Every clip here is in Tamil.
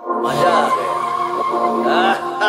मजा आ गया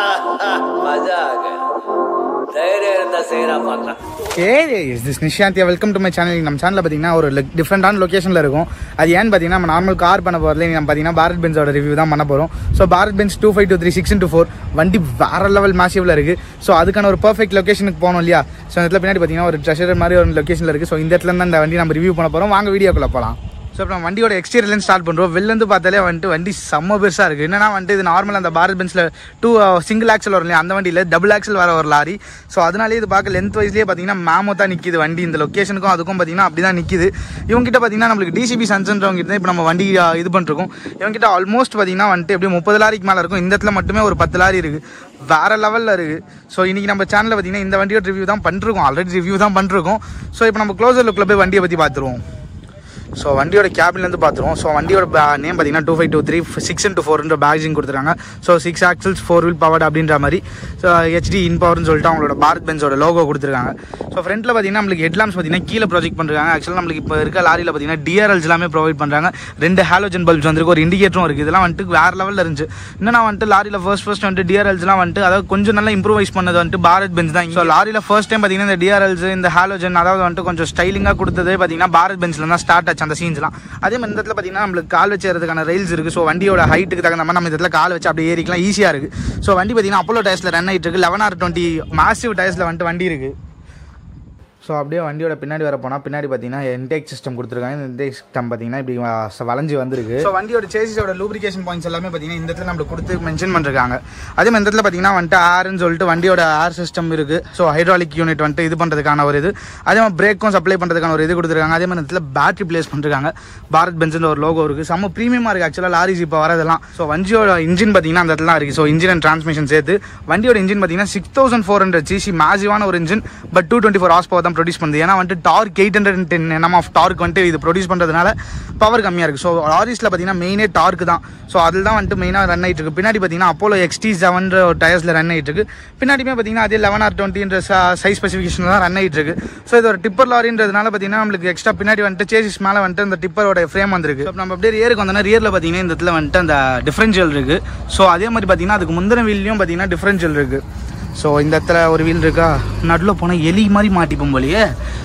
मजा आ गया தைரியம் இருந்தா செய்யறா பார்க்கலாம் ஏ இஸ் திஸ் நிஷாந்தியா வெல்கம் டு மை சேனல் நம்ம சேனலில் பார்த்தீங்கன்னா ஒரு டிஃப்ரெண்டான லொக்கேஷனில் இருக்கும் அது ஏன்னு பார்த்தீங்கன்னா நம்ம நார்மல் கார் பண்ண போகிறதுல நம்ம பார்த்தீங்கன்னா பாரத் பென்ஸோட ரிவ்யூ தான் பண்ண போகிறோம் so Bharat Benz two five two three six two four வண்டி வேற லெவல் மேசிவில் இருக்குது ஸோ அதுக்கான ஒரு பர்ஃபெக்ட் லொக்கேஷனுக்கு போகணும் இல்லையா ஸோ இந்த இடத்துல பின்னாடி பார்த்தீங்கன்னா ஒரு ட்ரெஷர் மாதிரி ஒரு லொக்கேஷனில் இருக்குது ஸோ இந்த இடத்துல தான் இந்த வண்டி நம்ம ரிவ்யூ பண்ண போகிறோம் வாங்க வீடியோக்குள்ளே போகலாம் ஸோ இப்போ நம்ம வண்டியோட எக்ஸ்டீரியர்லேருந்து ஸ்டார்ட் பண்ணுறோம் வெளிலேருந்து பார்த்தாலே வந்துட்டு வண்டி செம்ம பெருசாக இருக்குது என்னன்னா வந்துட்டு இது நார்மல் அந்த பாரத் பென்ஸில் டூ சிங்கிள் ஆக்சல் வரும் இல்லையா அந்த வண்டியில் டபுள் ஆக்சல் வர ஒரு லாரி ஸோ அதனாலே இது பார்க்க லென்த் வைஸ்லேயே பார்த்தீங்கன்னா மேமோ தான் நிற்கிது வண்டி இந்த லொக்கேஷனுக்கும் அதுக்கும் பார்த்தீங்கன்னா அப்படி தான் நிற்கிது இவங்ககிட்ட பார்த்தீங்கன்னா நம்மளுக்கு டிசிபி சன்சன்றவங்க கிட்ட இப்போ நம்ம வண்டி ஆ, இது பண்ணிருக்கோம் இவங்ககிட்ட ஆல்மோஸ்ட் பார்த்தீங்கன்னா வந்துட்டு எப்படியும் முப்பது லாரிக்கு மேலே இருக்கும் இந்த இடத்துல மட்டுமே ஒரு பத்து லாரி இருக்குது வேற லெவலில் இருக்குது ஸோ இன்னைக்கு நம்ம சேனலில் பார்த்தீங்கன்னா இந்த வண்டியோட ரிவ்யூ தான் பண்ணிருக்கோம் ஆல்ரெடி ரிவ்யூ தான் பண்ணிருக்கோம் ஸோ இப்போ நம்ம க்ளோசர் லுக்கில் போய் வண்டியை பற்றி பார்த்துருவோம் ஸோ வண்டியோட கேபின்லேருந்து பார்த்துருவோம் ஸோ வண்டியோட நேம் பார்த்தீங்கன்னா two five two three six into ஃபோர்ன்ற பேக்ஸிங் கொடுத்துருக்காங்க so six axles four wheel powered அப்படின்ற மாதிரி ஸோ ஹெச்டி இன் பவர்னு சொல்லிட்டு அவங்களோட பாரத் பென்ஸோட லோகோ கொடுத்துருக்காங்க ஸோ ஃப்ரண்ட்டில் பார்த்தீங்கன்னா நம்மளுக்கு ஹெட்லாம்ஸ் பார்த்தீங்கன்னா கீழே ப்ராஜெக்ட் பண்ணுறாங்க ஆக்சுவலாக நம்மளுக்கு இப்போ இருக்க லாரியில் பார்த்தீங்கன்னா டிஆர்எல்ஸ் எல்லாமே ப்ரொவைட் பண்ணுறாங்க ரெண்டு ஹாலோஜன் பல்ப்ஸ் வந்துருக்கு ஒரு இண்டிகேட்டரும் இருக்குது இதெல்லாம் வந்துட்டு வேறு லெவலில் இருந்துச்சு என்னன்னா வந்துட்டு லாரியில் ஃபர்ஸ்ட் ஃபர்ஸ்ட் வந்துட்டு டிஆர்எல்ஸ்லாம் வந்துட்டு அதாவது கொஞ்சம் நல்லா இம்ப்ரூவைஸ் பண்ணது வந்துட்டு பாரத் பென்ஸ் தான் ஸோ லாரியில் ஃபர்ஸ்ட் டைம் பார்த்தீங்கன்னா இந்த டிஆர்எல்ஸ் இந்த ஹாலோஜன் அதாவது வந்துட்டு கொஞ்சம் ஸ்டைலிங்காக கொடுத்ததே பார்த்தீங்கன்னா பாரத் பென்ஸில் தான் ஸ்டார்ட் ஆச்சு அந்த சீன்ஸ்லாம் அதே மாதிரி இந்த இடத்துல பார்த்தீங்கன்னா நம்மளுக்கு கால் வச்சு ஏறதுக்கான ரயில்ஸ் இருக்குது ஸோ வண்டியோட ஹைட்டுக்கு தகுந்த மாதிரி நம்ம இந்த இடத்துல கால் வச்சு அப்படியே ஏறிக்கலாம் ஈஸியாக இருக்குது ஸோ வண்டி பார்த்தீங்கன்னா அப்போலோ டயர்ஸில் ரன் ஆகிட்டு இருக்கு லெவன் ஆர் டுவெண்ட்டி மாசிவ் டயர்ஸில் வந்துட்டு வண்டி இருக்குது ஸோ அப்படியே வண்டியோட பின்னாடி வர போனால் பின்னாடி பார்த்தீங்கன்னா இன்டேக் சிஸ்டம் கொடுத்துருக்காங்க இந்த இன்டேக் சிஸ்டம் பார்த்தீங்கன்னா இப்படி வ- வளைஞ்சு வந்திருக்கு ஸோ வண்டியோட சேசிஸோட லூப்ரிகேஷன் பாயிண்ட்ஸ் எல்லாமே பார்த்தீங்கன்னா இந்த இடத்துல நம்மளுக்கு கொடுத்து மென்ஷன் பண்ணிருக்காங்க அதே மாதிரி இந்த இடத்துல பார்த்தீங்கன்னா வந்துட்டு ஏர்னு சொல்லிட்டு வண்டியோட ஏர் சிஸ்டம் இருக்குது ஸோ ஹைட்ராலிக் யூனிட் வந்துட்டு இது பண்ணுறதுக்கான ஒரு இது அதே மாதிரி பிரேக்கும் சப்ளை பண்ணுறதுக்கான ஒரு இது கொடுத்துருக்காங்க அதே மாதிரி இந்த இடத்துல பேட்டரி பிளேஸ் பண்ணிருக்காங்க பாரத் பென்ஸ்னு ஒரு லோகோ இருக்குது செம்ம ப்ரீமியமாக இருக்குது ஆக்சுவலாக லாரிஸ் இப்போ வரதெல்லாம் ஸோ வண்டியோட இன்ஜின் பார்த்தீங்கன்னா அந்த இடத்துல இருக்குது ஸோ இன்ஜின் அண்ட் டிரான்ஸ்மிஷன் சேர்த்து வண்டியோட இன்ஜின் பார்த்தீங்கன்னா six thousand four hundred CC மேசிவான ஒரு engine but two twenty four horse power தான் ப்ரொடியூஸ் பண்ணுது ஏன்னா வந்துட்டு torque eight hundred and ten NM of torque வந்துட்டு இது ப்ரொடியூஸ் பண்ணுறதுனால பவர் கம்மியாக இருக்குது ஸோ லாரிஸில் பார்த்தீங்கன்னா மெயினே டார்க் தான் ஸோ அதில் தான் வந்துட்டு மெயினாக ரன் ஆகிட்டு இருக்கு பின்னாடி பார்த்தீங்கன்னா அப்போலோ எக்ஸ்டி செவன்ற ஒரு டயர்ஸில் ரன் ஆகிட்டு இருக்கு பின்னாடியுமே பார்த்தீங்கன்னா அதே லெவன் ஆர் டுவெண்ட்டின்ற சைஸ் ஸ்பெசிஃபிகேஷன் தான் ரன் ஆகிட்டு இருக்கு ஸோ இது ஒரு டிப்பர் லாரின்றதுனால பார்த்தீங்கன்னா நம்மளுக்கு எக்ஸ்ட்ரா பின்னாடி வந்துட்டு சேசிஸ் மேலே வந்துட்டு அந்த டிப்பரோட ஃப்ரேம் வந்திருக்கு So, நம்ம அப்படியே ரியருக்கு வந்தோம்னா ரியரில் பார்த்தீங்கன்னா இந்த இடத்துல வந்துட்டு அந்த டிஃபரன்ஷியல் இருக்கு ஸோ அதே மாதிரி பார்த்தீங்கன்னா அதுக்கு முந்தின வீல்லையும் பார்த்தீங்கன்னா டிஃபரன்ஷியல் இருக்கு ஸோ இந்த இடத்துல ஒரு வீல் இருக்கா நடுவில் போனால் எலி மாதிரி மாட்டிப்போம் போலயே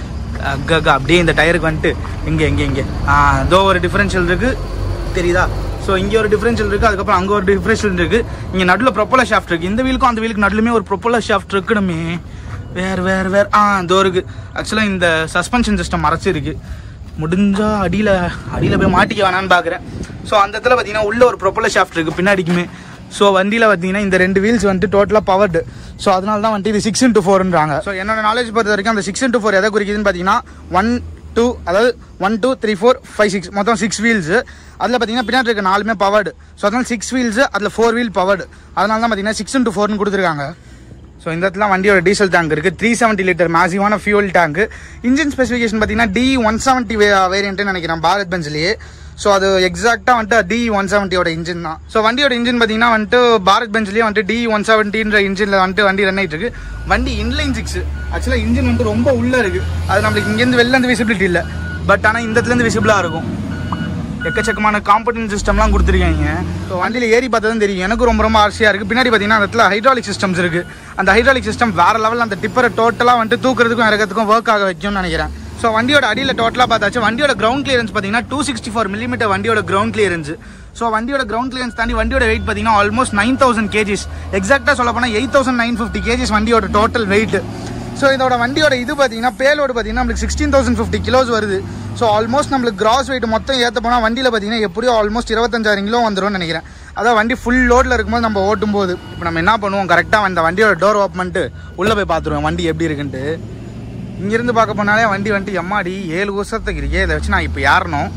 அக்கா அப்படியே இந்த டயருக்கு வந்துட்டு இங்கே இங்கே இங்கே அதோ ஒரு டிஃபரன்ஷியல் இருக்கு தெரியுதா ஸோ இங்கே ஒரு டிஃபரன்ஷியல் இருக்குது அதுக்கப்புறம் அங்கே ஒரு டிஃபரன்ஷியல் இருக்குது இங்கே நடுவில் ப்ரொப்பலர் ஷாஃப்ட் இருக்குது இந்த வீலுக்கும் அந்த வீலுக்கு நடுலுமே ஒரு ப்ரொப்பலர் ஷாஃப்ட் இருக்கணுமே வேறு வேறு வேறு ஆ இதோ இருக்குது ஆக்சுவலாக இந்த சஸ்பென்ஷன் சிஸ்டம் மறைச்சிருக்கு முடிஞ்சா அடியில் அடியில் போய் மாட்டிக்க வேணான்னு பார்க்குறேன் ஸோ அந்த இடத்துல பார்த்தீங்கன்னா உள்ள ஒரு ப்ரொப்பலர் ஷாஃப்ட் இருக்குது பின்னாடிக்குமே ஸோ வண்டியில் பார்த்தீங்கன்னா இந்த ரெண்டு வீல்ஸ் வந்துட்டு டோட்டலாக பவர்டு ஸோ அதனால தான் வந்துட்டு இது சிக்ஸ் இன்ட்டு ஃபோர்ன்றாங்க ஸோ என்னோட நாலேஜ் பொறுத்த வரைக்கும் அந்த சிக்ஸ் இன்ட்டு ஃபோர் எதை குறிக்குதுன்னு பார்த்தீங்கன்னா ஒன் டூ அதாவது one two three four five six மொத்தம் சிக்ஸ் வீல்ஸ் அதில் பார்த்தீங்கன்னா பின்னாடி இருக்க நாலுமே பவர்டு ஸோ அதனால சிக்ஸ் வீல்ஸ் அதில் ஃபோர் வீல் பவர்டு அதனால தான் பார்த்தீங்கன்னா சிக்ஸ் இன்ட்டு ஃபோர்னு கொடுத்துருக்காங்க ஸோ இந்த இடத்துல வண்டியோட டீசல் டேங்க் இருக்குது த்ரீ செவன்ட்டி லிட்டர் மேசிவான ஃபியூல் டேங்க் இன்ஜின் ஸ்பெசிஃபிகேஷன் பார்த்தீங்கன்னா டி ஒன் செவன்ட்டி வேரியன்ட்னு நினைக்கிறேன் பாரத் பென்ஸ்லேயே ஸோ அது எக்ஸாக்டாக வந்துட்டு டி ஒன் செவன்ட்டியோட இன்ஜின் தான் ஸோ வண்டியோட இன்ஜின் பார்த்தீங்கன்னா வந்துட்டு பாரத் பென்ஸ்லேயே வந்துட்டு டி ஒன் செவன்ட்டின்ற இன்ஜினில் வந்துட்டு வண்டி ரன் ஆகிட்டு இருக்கு வண்டி இன்லைன் சிக்ஸ் ஆக்சுவலாக இன்ஜின் வந்துட்டு ரொம்ப உள்ளே இருக்குது அது நம்மளுக்கு இங்கேருந்து வெளில இருந்து விசிபிலிட்டி இல்லை பட் ஆனால் இந்த இடத்துலேருந்து விசிபிளாக இருக்கும் எக்கச்சக்கமான காம்பனன்ட் சிஸ்டம்லாம் கொடுத்துருக்காங்க ஸோ வண்டியில் ஏறி பார்த்தா தான் தெரியும் எனக்கு ரொம்ப ரொம்ப ஆசையாக இருக்குது பின்னாடி பார்த்தீங்கன்னா அந்த இடத்துல ஹைட்ராலிக் சிஸ்டம்ஸ் இருக்குது அந்த ஹைட்ராலிக் சிஸ்டம் வேறு லெவலில் அந்த டிப்பரை டோட்டலாக வந்துட்டு தூக்குறதுக்கும் இறக்கிறதுக்கும் ஒர்க் ஆக வைக்கும்னு நினைக்கிறேன் ஸோ வண்டியோட அடியில் டோட்டலாக பார்த்தாச்சு வண்டியோட கிரவுண்ட் கிளியரன்ஸ் பார்த்தீங்கன்னா டூ சிக்ஸ்டி ஃபோர் மில்லிமீட்டர் வண்டியோட கிரவுண்ட் கிளியரன்ஸ் ஸோ வண்டியோட கிரவுண்ட் கிளியரன்ஸ் தாண்டி வண்டியோட வெயிட் பார்த்தீங்கன்னா ஆல்மோஸ்ட் நைன் தௌசண்ட் கேஜிஸ் எக்ஸாக்டாக சொல்ல போனால் eight thousand nine fifty KGs வண்டியோட டோட்டல் வெயிட் ஸோ இதோட வண்டியோட இது பார்த்தீங்கன்னா பேலோடு பார்த்தீங்கன்னா நம்மளுக்கு சிக்ஸ்டீன் தௌசண்ட் ஃபிஃப்டி கிலோஸ் வருது ஸோ ஆல்மோஸ்ட் நம்மளுக்கு கிராஸ் வெயிட் மொத்தம் ஏற்ற போனால் வண்டியில் பார்த்தீங்கன்னா எப்படியோ ஆல்மோஸ்ட் இருபத்தஞ்சாயிரம் கிலோ வந்துரும்னு நினைக்கிறேன் அதான் வண்டி ஃபுல் லோடில் இருக்கும்போது நம்ம ஓட்டும் போது இப்போ நம்ம என்ன பண்ணுவோம் கரெக்டாக அந்த வண்டியோட டோர் ஓப்பன் பண்ணிட்டு உள்ளே போய் பார்த்துருவோம் வண்டி எப்படி இருக்குன்ட்டு இங்கிருந்து பார்க்க போனாலே வண்டி வந்துட்டு எம்மாடி ஏழு வருஷத்துக்கு இருக்கே இதை வச்சு நான் இப்போ யாரணும்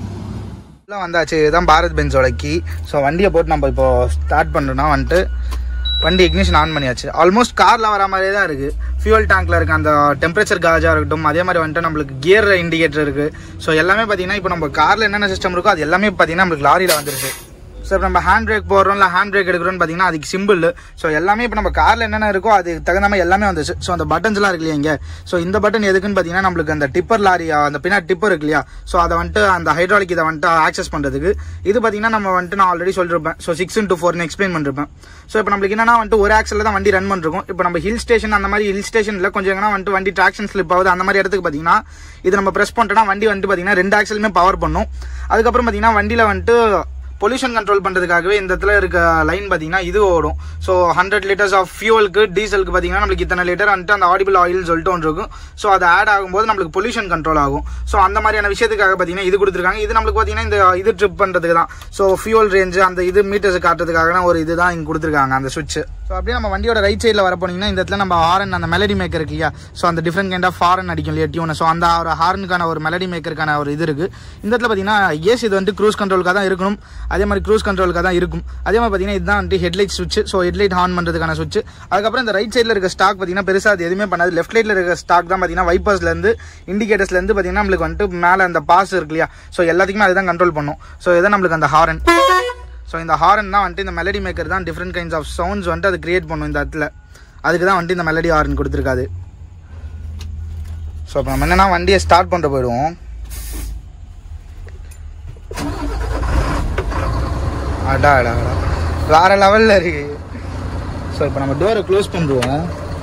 உள்ள வந்தாச்சு இதுதான் பாரத் பென்ஸோட கீ ஸோ வண்டியை போட்டு நம்ம இப்போ ஸ்டார்ட் பண்ணுறோம்னா வந்துட்டு வண்டி இக்னிஷன் ஆன் பண்ணியாச்சு ஆல்மோஸ்ட் காரில் வர மாதிரியே தான் இருக்குது ஃபியூல் டேங்க்கில் இருக்க அந்த டெம்பரேச்சர் காஜாக இருக்கட்டும் அதே மாதிரி வந்துட்டு நம்மளுக்கு கியர் இண்டிகேட்டர் இருக்குது ஸோ எல்லாமே பார்த்தீங்கன்னா இப்போ நம்ம காரில் என்னென்ன சிஸ்டம் இருக்கோ அது எல்லாமே பார்த்தீங்கன்னா நம்மளுக்கு லாரியில் வந்துருச்சு ஸோ இப்போ நம்ம ஹேண்ட் பிரேக் போடுறோம் இல்லை ஹேண்ட் பிரேக் எடுக்கிறோம்னு பார்த்தீங்கன்னா அதுக்கு சிம்பிள் ஸோ எல்லாமே இப்போ நம்ம காரில் என்னென்ன இருக்கோ அதுக்கு தகுந்த மாதிரி எல்லாமே வந்துச்சு ஸோ அந்த பட்டன்ஸ்லாம் இருக்கு இல்லையா இங்கே ஸோ இந்த பட்டன் எதுக்குன்னு பார்த்தீங்கன்னா நம்மளுக்கு அந்த டிப்பர் லாரி அந்த பின்னாடி டிப்பர் இருக்கு இல்லையா ஸோ அதை வந்துட்டு அந்த ஹைட்ராலிக் இதை வந்துட்டு ஆக்சஸ் பண்ணுறதுக்கு இது பார்த்தீங்கன்னா நம்ம வந்துட்டு நான் ஆல்ரெடி சொல்லிருப்பேன் ஸோ சிக்ஸ் இன்ட்டு ஃபோர்னு எக்ஸ்பிளைன் பண்ணிருப்பேன் ஸோ இப்போ நம்மளுக்கு என்னன்னா வந்துட்டு ஒரு ஆக்சலில் தான் வண்டி ரன் பண்ணிருக்கோம் இப்போ நம்ம ஹில் ஸ்டேஷன் அந்த மாதிரி ஹில் ஸ்டேஷனில் கொஞ்சம் எங்கன்னா வந்துட்டு வண்டி ட்ராக்ஷன் ஸ்லிப் ஆகுது அந்த மாதிரி இடத்துக்கு பார்த்தீங்கன்னா இது நம்ம ப்ரெஸ் பண்ணிட்டோம்னா வண்டி வந்துட்டு பார்த்தீங்கன்னா ரெண்டு ஆக்சலுமே பவர் பண்ணும் அதுக்கப்புறம் பார்த்தீங்கன்னா வண்டியில் வந்துட்டு பொல்யூஷன் கண்ட்ரோல் பண்ணுறதுக்காகவே இந்த இடத்துல இருக்க லைன் பார்த்தீங்கன்னா இது ஓடும் ஸோ ஹண்ட்ரட் லிட்டர்ஸ் ஆஃப் ஃபியூவலுக்கு டீசலுக்கு பார்த்தீங்கன்னா நம்மளுக்கு இத்தனை லிட்டர் வந்துட்டு அந்த ஆடிபிள் ஆயில் சொல்லிட்டு ஒன்று இருக்கும் ஸோ அது ஆட் ஆகும்போது நம்மளுக்கு பொல்யூஷன் கண்ட்ரோல் ஆகும் ஸோ அந்த மாதிரியான விஷயத்துக்காக பார்த்தீங்கன்னா இது கொடுத்துருக்காங்க இது நம்மளுக்கு பார்த்தீங்கன்னா இந்த இது ட்ரிப் பண்ணுறதுக்கு தான் ஸோ ஃபியூல் ரேஞ்சு அந்த இது மீட்டர்ஸ் காட்டுறதுக்காக ஒரு இதுதான் இங்கே கொடுத்துருக்காங்க அந்த சுவிட்ச் ஸோ அப்படியே நம்ம வண்டியோட ரைட் சைடில் வர போனீங்கன்னா இந்த இடத்துல நம்ம ஹாரன் அந்த மெலடி மேக்கர் இருக்கு இல்லையா ஸோ அந்த டிஃப்ரெண்ட் கைண்ட் ஆஃப் ஹாரன் அடிக்கும் இல்லையா டியூன் ஸோ அந்த ஒரு ஹாரனுக்கான ஒரு மெலடி மேக்கருக்கான ஒரு இது இருக்கு இந்த இடத்துல பார்த்தீங்கன்னா எஸ் இது வந்து க்ரூஸ் கண்ட்ரோலுக்காக தான் இருக்கணும் அதே மாதிரி க்ரூஸ் கண்ட்ரோலுக்காக தான் இருக்கும் அதே மாதிரி பார்த்தீங்கன்னா இதுதான் வந்து ஹெட்லைட் சுவிட்ச் ஸோ ஹெட்லைட் ஆன் பண்ணுறதுக்கான சுவிட்ச் அதுக்கப்புறம் இந்த ரைட் சைடில் இருக்க ஸ்டாக் பார்த்தீங்கன்னா பெருசாக அது எதுவுமே பண்ணாது லெஃப்ட் லைட்டில் இருக்க ஸ்டாக் தான் பார்த்தீங்கன்னா வைப்பர்ஸ்லேருந்து இண்டிகேட்டர்ஸ்லேருந்து பார்த்தீங்கன்னா நம்மளுக்கு வந்துட்டு மேலே அந்த பாஸ் இருக்கு இல்லையா ஸோ எல்லாத்துக்குமே அதுதான் கண்ட்ரோல் பண்ணும் ஸோ இதான் நம்மளுக்கு அந்த ஹாரன் ஸோ இந்த ஹாரன் தான் வந்துட்டு இந்த மெலடி மேக்கர் தான் டிஃப்ரெண்ட் கைண்ட்ஸ் ஆஃப் சவுண்ட்ஸ் வந்துட்டு அது கிரியேட் பண்ணும் இந்த இடத்துல அதுக்கு தான் வந்துட்டு இந்த மெலடி ஹாரன் கொடுத்துருக்காது ஸோ இப்போ நம்ம என்னன்னா வண்டியை ஸ்டார்ட் பண்ணுற போயிடுவோம் அடா அடா அடா வேற லெவலில் இருக்கு ஸோ இப்போ நம்ம டோரை க்ளோஸ் பண்ணுவோம்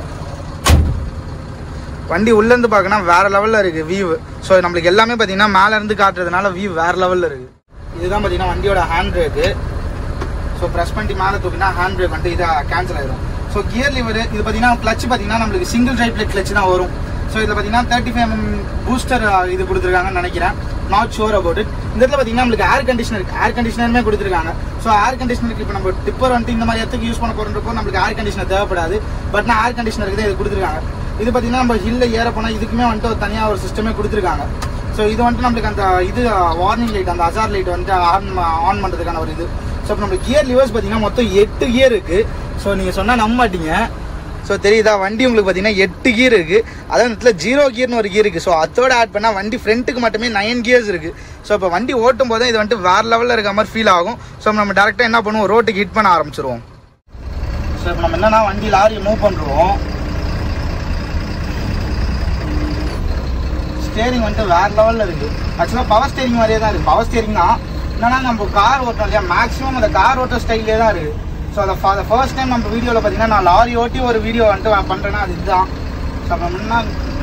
வண்டி உள்ளேருந்து பார்க்கணும் வேற லெவலில் இருக்கு வியூ ஸோ நம்மளுக்கு எல்லாமே பார்த்தீங்கன்னா மேலே இருந்து காட்டுறதுனால வியூ வேற லெவலில் இருக்கு இதுதான் பார்த்தீங்கன்னா வண்டியோட ஹேண்ட் பிரேக்கு ஸோ ப்ரெஸ் பண்ணிட்டு மேலே தூக்கினா ஹேண்ட் பிரேக் வந்துட்டு இதாக கேன்சல் ஆயிடும் ஸோ கியர் லிவர் இது பார்த்தீங்கன்னா கிளச் பார்த்தீங்கன்னா நம்மளுக்கு சிங்கிள் டைப் கிளச் தான் வரும் ஸோ இதில் பார்த்தீங்கன்னா தேர்ட்டி ஃபைவ் எம் பூஸ்டர் இது கொடுத்துருக்காங்கன்னு நினைக்கிறேன் நாட் ஷோர் அபவுட் இட் இந்த இடத்துல பார்த்தீங்கன்னா நம்மளுக்கு ஏர் கண்டிஷனர் ஏர் கண்டிஷனருமே கொடுத்துருக்காங்க ஸோ ஏர் கண்டிஷனருக்கு இப்போ நம்ம டிப்பர் வந்துட்டு இந்த மாதிரி இடத்துக்கு யூஸ் பண்ண போகிறப்போ நம்மளுக்கு ஏர் கண்டிஷனர் தேவைப்படாது பட் நான் ஏர் கண்டிஷனருக்கு தான் இது கொடுத்துருக்காங்க இது பார்த்தீங்கன்னா நம்ம ஹில்ல ஏற போனால் இதுக்குமே வந்துட்டு ஒரு தனியாக ஒரு சிஸ்டமே கொடுத்துருக்காங்க ஸோ இது வந்துட்டு நம்மளுக்கு அந்த இது வார்னிங் லைட் அந்த அசார் லைட் வந்துட்டு ஆன் ஆன் பண்ணுறதுக்கான ஒரு இது ஸோ இப்போ நம்ம கியர் லிவர்ஸ் பார்த்தீங்கன்னா மொத்தம் எட்டு கியர் இருக்கு ஸோ நீங்கள் சொன்னால் நம்ப மாட்டீங்க ஸோ தெரியுதா வண்டி உங்களுக்கு பார்த்தீங்கன்னா எட்டு கியர் இருக்கு அதே இடத்துல ஜீரோ கியர்னு ஒரு கியர் இருக்கு ஸோ அதோட ஆட் பண்ணால் வண்டி ஃப்ரண்ட்டுக்கு மட்டுமே நைன் கியர்ஸ் இருக்கு ஸோ இப்போ வண்டி ஓட்டும் போதே இது வந்துட்டு வேற லெவலில் இருக்க மாதிரி ஃபீல் ஆகும் ஸோ நம்ம டேரெக்டாக என்ன பண்ணுவோம் ரோட்டுக்கு ஹிட் பண்ண ஆரம்பிச்சிருவோம் ஸோ இப்போ நம்ம என்னன்னா வண்டி லாரியை மூவ் பண்ணுறோம் ஸ்டேரிங் வந்துட்டு வேற லெவலில் இருக்கு ஆக்சுவலாக பவர் ஸ்டேரிங் மாதிரியே தான் இருக்கு பவர் ஸ்டேரிங் தான் என்னன்னா நம்ம கார் ஓட்டோம் இல்லையா மேக்ஸிமம் அந்த கார் ஓட்ட ஸ்டைலே தான் இருக்கு ஸோ அதை ஃபார் ஃபர்ஸ்ட் டைம் நம்ம வீடியோவில் பார்த்தீங்கன்னா நான் லாரி ஓட்டி ஒரு வீடியோ வந்துட்டு நான் பண்ணுறேன்னா அது இதுதான் ஸோ அப்போ முன்னா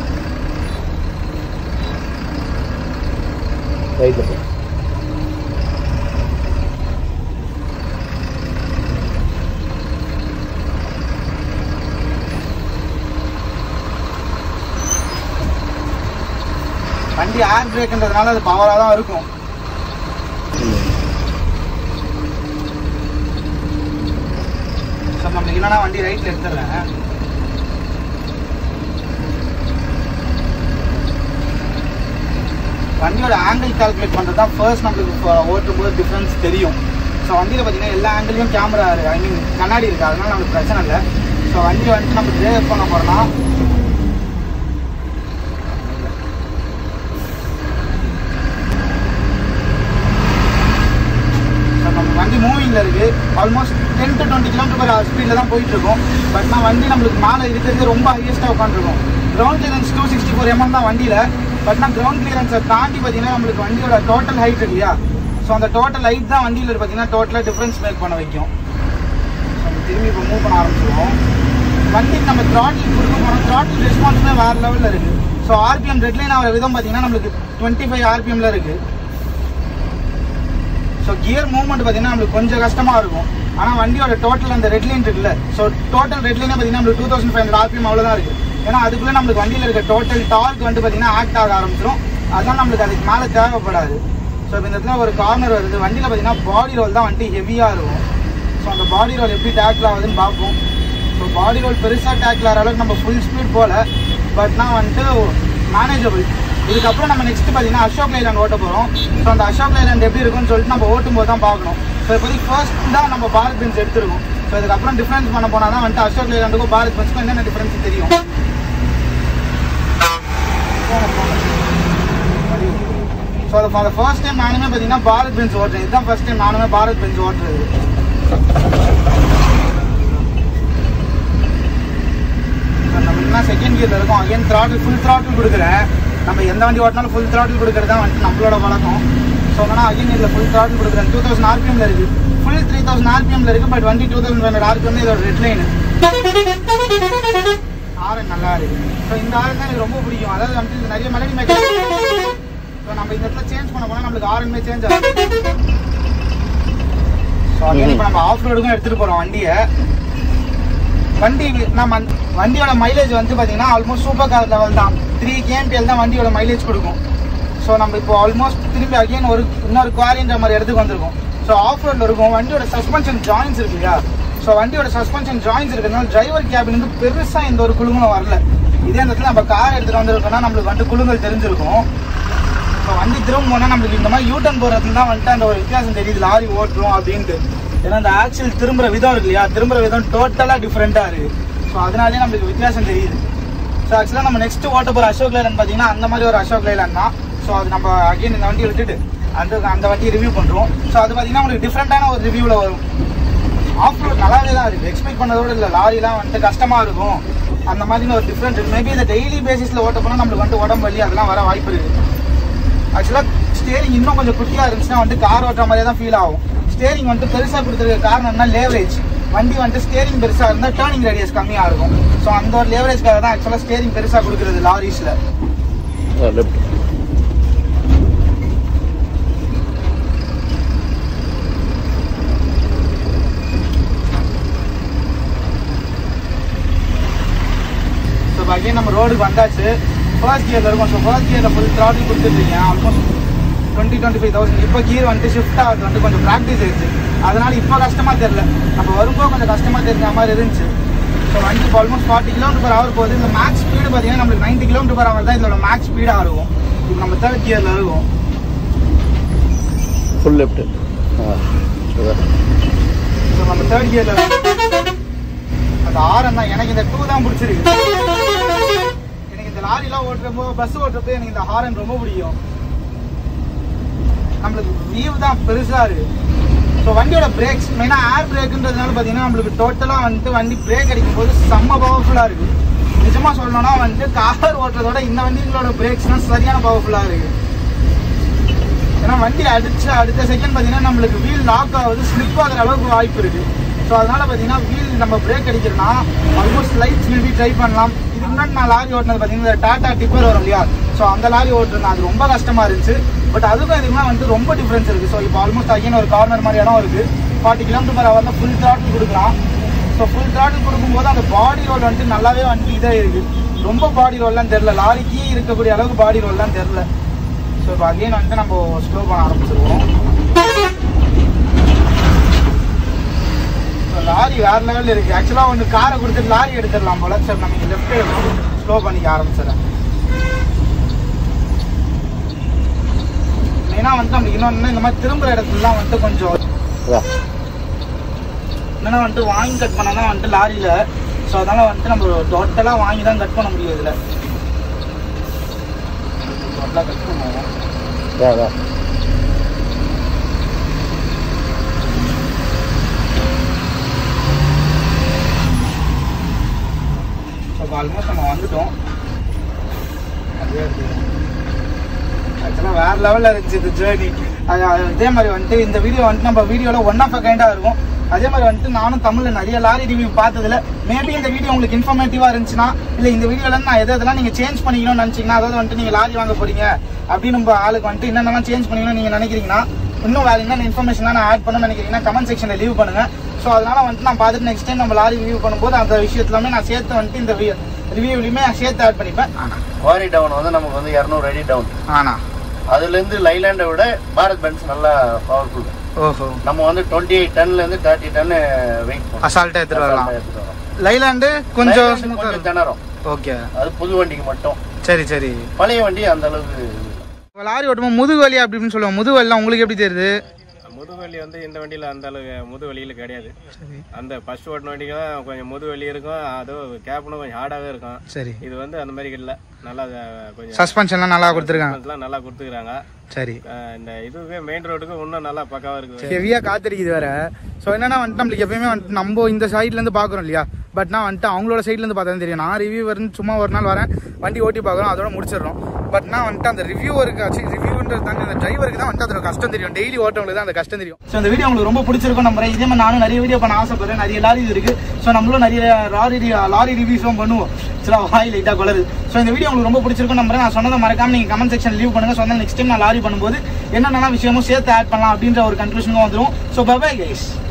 வண்டி ஏர் பிரேக்ன்றதுனால அது பவராக தான் இருக்கும் ஸோ நம்மளுக்கு என்னன்னா வண்டி ரைட்டில் எடுத்துடுறேன் வண்டியோட ஆங்கிள் கால்குலேட் பண்ணுறது தான் ஃபர்ஸ்ட் நம்மளுக்கு இப்போ ஓட்டும் போது டிஃப்ரென்ஸ் தெரியும் ஸோ வண்டியில் பார்த்தீங்கன்னா எல்லா ஆங்கிலையும் கேமரா இருக்கு ஐ மீன் கண்ணாடி இருக்குது அதனால நம்மளுக்கு பிரச்சனை இல்லை ஸோ வண்டி வந்துட்டு நம்ம ட்ரைவ் பண்ண போகிறோம்னா So, நம்ம வண்டி மூவிங்ல இருக்கு almost ten to twenty kilometre per ஸ்பீட்ல தான் போயிட்டு இருக்கோம் பட் நான் வண்டி நம்மளுக்கு மேலே இருக்கிறது ரொம்ப ஹையஸ்டா உட்காந்துருக்கும் ground clearance two sixty four mm தான் வண்டியில பட் நான் கிரவுண்ட் கிளியரன்ஸை தாண்டி பார்த்தீங்கன்னா நம்மளுக்கு வண்டியோட டோட்டல் ஹைட் இருக்கு இல்லையா ஸோ அந்த டோட்டல் ஹைட் தான் வண்டியில் பார்த்தீங்கன்னா டோட்டலாக டிஃபரன்ஸ் மேக் பண்ண வைக்கும் So, நம்ம திரும்பி இப்போ மூவ் பண்ண ஆரம்பிச்சிருவோம் வண்டிக்கு நம்ம த்ராட்டில் கொடுக்க போகிறோம் த்ராட்டில் ரெஸ்பான்ஸுமே வேறு லெவலில் இருக்கு ஸோ ஆர்பிஎம் ரெட்லைன் ஆகிற விதம் பார்த்தீங்கன்னா நம்மளுக்கு டுவெண்ட்டி ஃபைவ் ஆர்பிஎம்ல இருக்கு ஸோ கியர் மூவ்மெண்ட் பார்த்தீங்கன்னா நம்மளுக்கு கொஞ்சம் கஷ்டமாக இருக்கும் ஆனால் வண்டியோட டோட்டல் அந்த ரெட் லைன் இருக்குல்ல ஸோ டோட்டல் ரெட் லைனே பார்த்தீங்கன்னா நம்மளுக்கு two thousand five hundred RPM அவ்வளோதான் இருக்குது ஏன்னா அதுக்குள்ளே நம்மளுக்கு வண்டியில் இருக்க டோட்டல் டார்க் வந்து பார்த்தீங்கன்னா ஆக்ட் ஆக ஆரம்பிச்சிடும் அதெல்லாம் நம்மளுக்கு அதுக்கு மேலே தேவைப்படாது ஸோ இப்போ இந்த இடத்துல ஒரு கார்னர் வருது வண்டியில் பார்த்தீங்கன்னா பாடி ரோல் தான் வண்டி ஹெவியாக இருக்கும் ஸோ அந்த பாடி ரோல் எப்படி டேக்கில் ஆகுதுன்னு பார்ப்போம் ஸோ பாடி ரோல் பெருசாக டேக்கில் ஆகிற அளவுக்கு நம்ம ஃபுல் ஸ்பீட் போகல பட் நான் வந்துட்டு மேனேஜபிள் இதுக்கப்புறம் நம்ம நெக்ஸ்ட் பார்த்தீங்கன்னா அசோக் லைலாண்ட் ஓட்ட போகிறோம் ஸோ அந்த அசோக் லைலாண்ட் எப்படி இருக்கும்னு சொல்லிட்டு நம்ம ஓட்டும் போது தான் பார்க்கணும் ஸோ இப்போதைக்கு ஃபர்ஸ்ட் தான் நம்ம பாரத் பென்ஸ் எடுத்துருக்கோம் ஸோ இதுக்கப்புறம் டிஃப்ரென்ஸ் பண்ண போனால் தான் வந்துட்டு அசோக் லைலாண்டுக்கும் பாரத் பென்ஸ்க்கும் என்னென்ன டிஃப்ரென்ஸ் தெரியும் போங்க, போங்க. ஸோ அது ஃபார் ஃபர்ஸ்ட் டைம் நானுமே பார்த்தீங்கன்னா பாரத் பென்ஸ் ஓட்டுறேன் இதுதான் ஃபர்ஸ்ட் டைம் நானுமே பாரத் பென்ஸ் ஓட்டுறது So, நம்ம என்ன செகண்ட் கியரில் இருக்கோம் அகைன் த்ராட்டில் ஃபுல் த்ராட்டில் கொடுக்குறேன் நம்ம எந்த வண்டி ஓட்டினாலும் ஃபுல் த்ராட்டில் கொடுக்குறது தான் வந்துட்டு நம்மளோட வழக்கம் ஸோ ஆனால் அகைன் இதில் ஃபுல் த்ராட்டில் கொடுக்குறேன் டூ தௌசண்ட் ஆர்பிஎம்ல இருக்குது ஃபுல் த்ரீ தௌசண்ட் ஆர்பிஎம்ல இருக்குது பட் வண்டி டூ தௌசண்ட் ஹண்ட்ரட் ஆர்பிஎம் இதோட ரெட் லைனு ஆரன் நல்லா இருக்கு ஸோ இந்த ஆரன் தான் எனக்கு ரொம்ப பிடிக்கும் அதாவது வந்துட்டு இது நிறைய மெலடி மேக்கர் ஸோ நம்ம இந்த இடத்துல சேஞ்ச் பண்ண போனால் நம்மளுக்கு ஆரன்மே சேஞ்ச் ஆகும் ஸோ அகைன் இப்போ நம்ம ஆஃப் ரோடுக்கும் எடுத்துகிட்டு போகிறோம் வண்டியை வண்டி நம்ம அந்த- வண்டியோட மைலேஜ் வந்து பார்த்தீங்கன்னா ஆல்மோஸ்ட் சூப்பர் கார் லெவல் தான் த்ரீ கேஎம்பிஎல் தான் வண்டியோட மைலேஜ் கொடுக்கும் ஸோ நம்ம இப்போ ஆல்மோஸ்ட் திரும்பி அகைன் ஒரு இன்னொரு குவாரின்ற மாதிரி இடத்துக்கு வந்திருக்கோம் ஸோ ஆஃப் ரோட்ல இருக்கும் வண்டியோட சஸ்பென்ஷன் ஜாயின்ஸ் இருக்கு இல்லையா ஸோ வண்டியோட சஸ்பென்ஷன் ஜாயின்ஸ் இருக்கிறதுனால டிரைவர் கேபின் வந்து பெருசாக எந்த ஒரு குழுங்களும் வரல இதே இடத்துல நம்ம கார் எடுத்துகிட்டு வந்திருக்கோம்னா நம்மளுக்கு வந்து குழுங்கள் தெரிஞ்சிருக்கும் ஸோ வண்டி திரும்ப போனால் நம்மளுக்கு இந்த மாதிரி யூட்டன் போகிறதுல தான் வந்துட்டு அந்த ஒரு வித்தியாசம் தெரியுது லாரி ஓட்டுறோம் அப்படின்ட்டு ஏன்னா அந்த ஆக்சில் திரும்புற விதம் இருக்கு இல்லையா திரும்புற விதம் டோட்டலாக டிஃப்ரெண்ட்டாக இருக்கு ஸோ அதனாலே நம்மளுக்கு வித்தியாசம் தெரியுது ஸோ ஆக்சுவலாக நம்ம நெக்ஸ்ட் ஓட்ட போகிற அசோக் லைலன் பார்த்தீங்கன்னா அந்த மாதிரி ஒரு அசோக் லைலன் தான் ஸோ அது நம்ம அகைன் இந்த வண்டியை விட்டுட்டு அந்த அந்த வண்டியை ரிவ்யூ பண்ணுறோம் ஸோ அது பார்த்தீங்கன்னா உங்களுக்கு டிஃப்ரெண்ட்டான ஒரு ரிவ்யூவில் வரும் ஆஃப் ரோட் நல்லாவே தான் இருக்குது எக்ஸ்பெக்ட் பண்ணதோட இல்லை லாரிலாம் வந்துட்டு கஷ்டமாக இருக்கும் அந்த மாதிரி ஒரு டிஃப்ரெண்ட் மேபி இந்த டெய்லி பேசிஸில் ஓட்ட போனால் நம்மளுக்கு வந்துட்டு உடம்பு வலி அதெல்லாம் வர வாய்ப்பு இருக்குது ஆக்சுவலாக ஸ்டேரிங் இன்னும் கொஞ்சம் குட்டியாக இருந்துச்சுன்னா வந்துட்டு கார் ஓட்டுற மாதிரியே தான் ஃபீல் ஆகும் ஸ்டேரிங் வந்துட்டு பெருசாக கொடுத்துருக்க காரணம் என்ன லேவரேஜ் வண்டி வந்துட்டு ஸ்டேரிங் பெருசாக இருந்தால் டேர்னிங் ரேடியஸ் கம்மியாக இருக்கும் ஸோ அந்த ஒரு லேவரேஜ்க்காக தான் ஆக்சுவலாக ஸ்டேரிங் பெருசாக கொடுக்குறது லாரிஸில் லெஃப்ட் ஸோ அகைன் நம்ம ரோடுக்கு வந்தாச்சு ஃபர்ஸ்ட் கியரில் இருக்கும் ஸோ ஃபர்ஸ்ட் கியரில் ஃபுல் த்ராட்டில் கொடுத்துருக்கீங்க almost twenty twenty five thousand இப்போ கியர் வந்துட்டு ஷிஃப்ட் ஆகுது வந்து கொஞ்சம் ப்ராக்டிஸ் ஆயிடுச்சு அதனால இப்போ கஷ்டமாக தெரில நம்ம வரும்போது கொஞ்சம் கஷ்டமாக தெரிஞ்ச மாதிரி இருந்துச்சு ஸோ வண்டி இப்போ almost forty kilometre per hour போகுது இந்த மேக்ஸ் ஸ்பீடு பார்த்தீங்கன்னா நம்மளுக்கு நைன்ட்டி கிலோமீட்டர் பர் ஹவர் தான் இதோட மேக்ஸ் ஸ்பீடாக இருக்கும் இப்போ நம்ம தேர்ட் கியரில் இருக்கும் ஃபுல் லெஃப்ட் ஆ சுகர் ஸோ நம்ம தேர்ட் கியரில் அந்த ஆரம் தான் எனக்கு இந்த டூ தான் பிடிச்சிருக்கு எனக்கு இந்த லாரிலாம் ஓட்டுறப்போ பஸ் ஓட்டுறப்போ எனக்கு இந்த ஹாரன் ரொம்ப பிடிக்கும் நம்மளுக்கு வியூ தான் பெருசா இருக்கு ஸோ வண்டியோட பிரேக்ஸ் மெயினாக ஏர் பிரேக்குன்றதுனால பார்த்தீங்கன்னா நம்மளுக்கு டோட்டலாக வந்துட்டு வண்டி பிரேக் அடிக்கும் போது செம்ம பவர்ஃபுல்லாக இருக்கு நிஜமா சொல்லணும்னா வந்துட்டு கார் ஓட்டுறதோட இந்த வண்டிகளோட பிரேக்ஸ்லாம் சரியான பவர்ஃபுல்லாக இருக்கு ஏன்னா வண்டி அடிச்சு அடுத்த செகண்ட் பார்த்தீங்கன்னா நம்மளுக்கு வீல் லாக் ஆகுது ஸ்லிப் ஆகுற அளவுக்கு வாய்ப்பு இருக்கு ஸோ அதனால பார்த்தீங்கன்னா வீல் நம்ம பிரேக் அடிக்கிறோம்னா ஆல்மோஸ்ட் லைட்ஸ் மேபி ட்ரை பண்ணலாம் இதுக்கு முன்னாடி நான் லாரி ஓட்டினது பார்த்தீங்கன்னா இந்த டாடா டிப்பர் வரும் இல்லையா ஸோ அந்த லாரி ஓட்டுருந்தேன் அது ரொம்ப கஷ்டமா இருந்துச்சு பட் அதுக்கும் இதுக்குமே வந்து ரொம்ப டிஃப்ரென்ஸ் இருக்கு ஸோ இப்போ ஆல்மோஸ்ட் அகைன் ஒரு கார்னர் மாதிரி இடம் இருக்கு ஃபார்ட்டி கிலோமீட்டர் பர் ஹவரில் ஃபுல் த்ராட்டில் கொடுக்கலாம் ஸோ ஃபுல் த்ராட்டில் கொடுக்கும்போது அந்த பாடி ரோல் வந்துட்டு நல்லாவே வண்டி இதாக இருக்கு ரொம்ப பாடி ரோல்லாம் தெரில லாரிக்கு இருக்கக்கூடிய அளவுக்கு பாடி ரோல்லாம் தெரில ஸோ இப்போ அகைன் வந்துட்டு நம்ம ஸ்லோ பண்ண ஆரம்பிச்சிருவோம் ஸோ லாரி வேற லெவலில் இருக்கு ஆக்சுவலாக ஒன்று காரை கொடுத்துட்டு லாரி எடுத்துடலாம் போல சரி நம்ம லெஃப்ட் ஸ்லோ பண்ணிக்க ஆரம்பிச்சிடறேன் மெயினாக வந்துட்டு நமக்கு இன்னொன்று இந்த மாதிரி திரும்புற இடத்துலலாம் வந்துட்டு கொஞ்சம் வா என்னன்னா வந்துட்டு வாங்கி கட் பண்ணால் தான் வந்துட்டு லாரியில் ஸோ அதனால வந்துட்டு நம்ம டோட்டலாக வாங்கி தான் கட் பண்ண முடியும் இதில் டோட்டலாக கட் பண்ணுவோம் வா வா ஸோ இப்போ ஆல்மோஸ்ட் நம்ம வந்துட்டோம் ஆக்சுவலாக வேற லெவலில் இருந்துச்சு இந்த ஜேர்னி அது அதே மாதிரி வந்துட்டு இந்த வீடியோ வந்துட்டு நம்ம வீடியோவில் ஒன் ஆஃப் அ கைண்டாக இருக்கும் அதே மாதிரி வந்துட்டு நானும் தமிழில் நிறைய லாரி ரிவ்யூ பார்த்ததுல மேபி இந்த வீடியோ உங்களுக்கு இன்ஃபர்மேட்டிவாக இருந்துச்சுன்னா இல்லை இந்த வீடியோவில் நான் எது எதெல்லாம் நீங்கள் சேஞ்ச் பண்ணிக்கணும்னு நினச்சிங்கன்னா அதாவது வந்துட்டு நீங்கள் லாரி வாங்க போறீங்க அப்படின்னு நம்ம ஆளுக்கு வந்துட்டு என்னென்னலாம் சேஞ்ச் பண்ணிக்கணும்னு நீங்கள் நினைக்கிறீங்கன்னா இன்னும் வேறு என்னென்ன இன்ஃபர்மேஷன் நான் ஆட் பண்ணணும்னு நினைக்கிறீங்கன்னா கமெண்ட் செக்ஷனில் லீவ் பண்ணுங்க ஸோ அதனால வந்துட்டு நான் பார்த்துட்டு நெக்ஸ்ட் டைம் நம்ம லாரி ரிவ்யூ பண்ணும்போது அந்த விஷயத்துலாமே நான் சேர்த்து வந்துட்டு இந்த ரிவ்யூலையுமே நான் சேர்த்து ஆட் பண்ணிப்பேன் ஆனால் குவாரி டவுன் வந்து நமக்கு வந்து இரநூறு அடி டவுன் ஆனால் அதுலேருந்து லைலாண்டை விட பாரத் பென்ஸ் நல்லா பவர்ஃபுல் ஓஹோ நம்ம வந்து டுவெண்ட்டி எயிட் டன்லேருந்து தேர்ட்டி டன் வெயிட் அசால்ட்டாக எடுத்துகிட்டு வரலாம் லைலாண்டு கொஞ்சம் smooth ஆ கொஞ்சம் இருக்கும். திணறும் ஓகே அது புது வண்டிக்கு மட்டும் சரி சரி பழைய வண்டி அந்த அளவுக்கு இப்போ லாரி ஓட்டும்போது முதுகு வலி அப்படி இப்படின்னு சொல்லுவோம் முதுகு வலிலாம் உங்களுக்கு எப்படி தெரியுது முதுவலி வந்து இந்த வண்டியில அந்த அளவு முதுவலியில கிடையாது சரி அந்த ஃபர்ஸ்ட் ஓட்டின வண்டிக்கு தான் கொஞ்சம் முதுவலி இருக்கும் அதுவும் கேப்னும் கொஞ்சம் ஹார்டாகவே இருக்கும் சரி இது வந்து அந்த மாதிரி இல்லை நல்லா அஹ், கொஞ்சம் சஸ்பென்ஷன்லாம் நல்லா கொடுத்துருக்காங்க suspense-லாம் நல்லா கொடுத்துக்கிறாங்க சரி அஹ், இந்த இதுவே மெயின் ரோடுக்கு இன்னும் நல்லா பக்காவா இருக்கு ஹெவியாக காத்திருக்குது வேற ஸோ என்னன்னா வந்துட்டு நம்மளுக்கு எப்பயுமே வந்துட்டு நம்ம இந்த சைட்லேருந்து பார்க்குறோம் இல்லையா பட் நான் வந்துட்டு அவங்களோட சைட்லேருந்து பார்த்தா தான் தெரியும் நான் ரிவ்யூ வரேன் சும்மா ஒரு நாள் வரேன் வண்டி ஓட்டி பார்க்குறோம் அதோட முடிச்சிடுறோம் பட் நான் வந்துட்டு அந்த ரிவ்யூவருக்கு ஆச்சு ரிவ்யூன்றது தாண்டி அந்த டிரைவருக்கு தான் வந்துட்டு அதோட கஷ்டம் தெரியும் டெய்லி ஓட்டவங்களுக்கு தான் அந்த கஷ்டம் தெரியும் ஸோ இந்த வீடியோ உங்களுக்கு ரொம்ப பிடிச்சிருக்கும் நம்புறேன் இதே மாதிரி நானும் நிறைய வீடியோ பண்ண ஆசைப்படுறேன் நிறைய லாரி இது இருக்கு ஸோ நம்மளும் நிறைய லாரி லாரி ரிவ்யூஸும் பண்ணுவோம் சில வாய் லைட்டாக குளருது ஸோ இந்த வீடியோ உங்களுக்கு ரொம்ப பிடிச்சிருக்கும் நம்புறேன் நான் சொன்னதை மறக்காம நீங்கள் கமெண்ட் செக்ஷன் லீவ் பண்ணுங்க சொன்னால் நெக்ஸ்ட் டைம் நான் லாரி பண்ணும்போது என்னென்ன விஷயமும் சேர்த்து ஆட் பண்ணலாம் அப்படின்ற ஒரு கன்க்ளூஷனும் வந்துடும் ஸோ பை கைஸ்